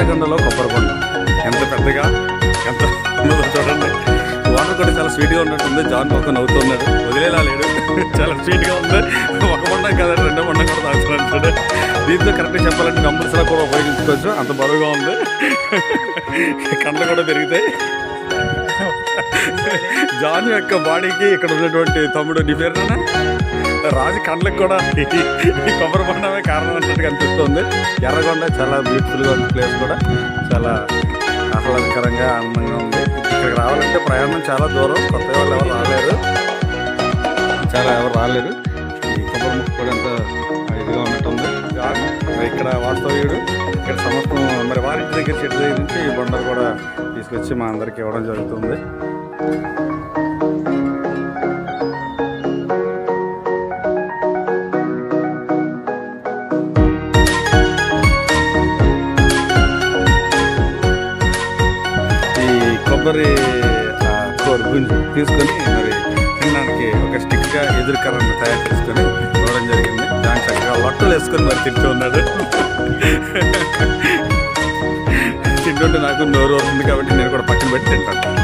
ఎర్రగొండలో కొబ్బరి కొండ ఎంత పెద్దగా ఎంత ఉన్నదో చూడండి వాటర్ కూడా చాలా స్వీట్గా ఉన్నట్టుంది జాన్ పక్క నవ్వుతున్నాడు వదిలేలా లేడు చాలా స్వీట్గా ఉంది ఒక మొండం కదా రెండో మొండం కూడా తాగుతున్నాడు దీంతో కరెక్ట్గా చెప్పాలంటే కంపల్సరీ కూడా ఉపయోగించుకోవచ్చు అంత బరువుగా ఉంది కండ్లు కూడా పెరుగుతాయి జాన్ యొక్క బాడీకి ఇక్కడ ఉన్నటువంటి తమ్ముడు నీ పేరునా రాజు కండ్లకు కూడా ఈ కొబ్బరి బొండమే కారణం అన్నట్టుగా అనిపిస్తుంది ఎర్రగొండ చాలా బ్యూటిఫుల్గా ఉంది ప్లేస్ కూడా చాలా ఆహ్లాదకరంగా ఆనందంగా ఉంది ఇక్కడికి రావాలంటే ప్రయాణం చాలా దూరం కొత్త వాళ్ళు ఎవరు రాలేరు చాలా ఎవరు రాలేరు ఈ కొబ్బరి ముక్క కూడా ఎంత ఇదిగా ఉన్నట్టుంది జాన్ మరి ఇక్కడ వాస్తవ్యుడు ఇక్కడ సమస్తం మరి వారింటి దగ్గర చెట్టు దగ్గర నుంచి ఈ బండలు కూడా తీసుకొచ్చి మా అందరికి ఇవ్వడం జరుగుతుంది ఈ కొబ్బరి ఆ, కూర గుంజు తీసుకొని మరి తినడానికి ఒక స్టిక్గా ఎదురు కర్రను తయారు చేసుకొని ఇవ్వడం జరిగింది దాని చక్కగా లొట్టలు వేసుకొని మరి తింటూ ఉన్నాడు తింటుంటే నాకు నోరు వస్తుంది కాబట్టి నేను కూడా పక్కన పెట్టి తింటాను